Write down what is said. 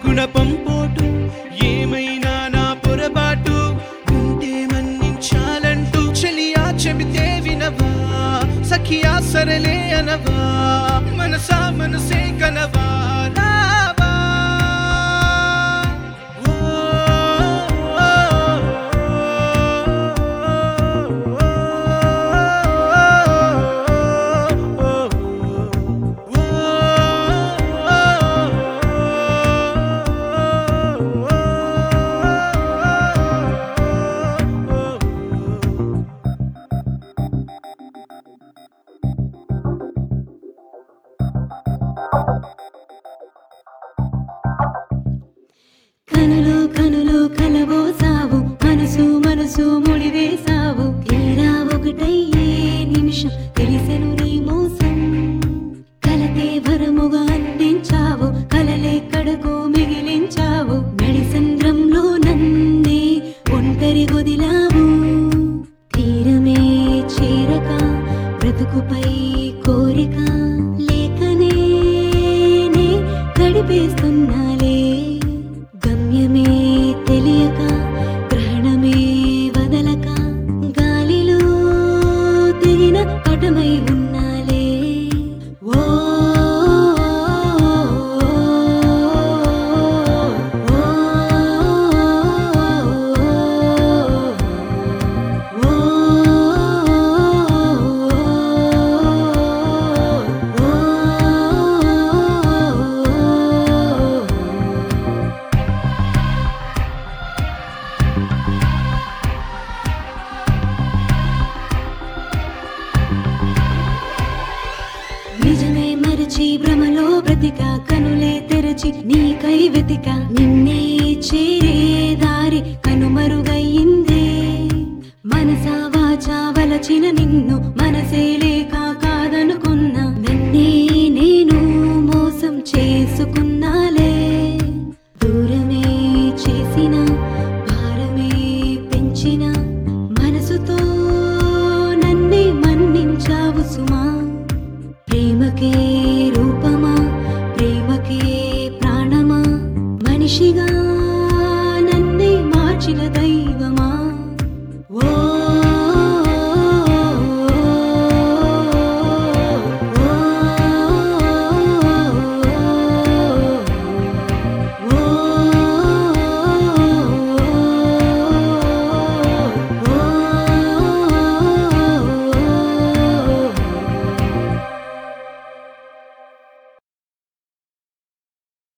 గుణపం పోటు ఏమైనా నా పొరపాటు ఉంటే మన్నించాలంటూ చెలియా చెబితే వినవా సఖియా సరలే అనవా మనసా మనసే కనవా రావా కనులు కనులు కలబోసావు మనసు మనసు ముడివేసావు తీరా ఒకటయ్యే నిమిషం తెలిసెను నీ మోసం కలతే వరముగా అందించావు కలలే కడకు మిగిలించావు నడిసంద్రంలో నన్నే ఒంటరి గొదిలావు తీరమే చేరక బ్రతుకుపై కోరిక లేకనే నే గడిపేస్తున్నాలే గమ్యమే తెలియక గ్రహణమే వదలక గాలిలో తెగిన పటమై ఉన్నాలే ఓ నిజమే మరచి భ్రమలో బ్రతిక కనులే తెరచి నీకై వెతిక నిన్నే చేరే దారి కనుమరుగయ్యిందే మనసా వాచా వలచిన నిన్నే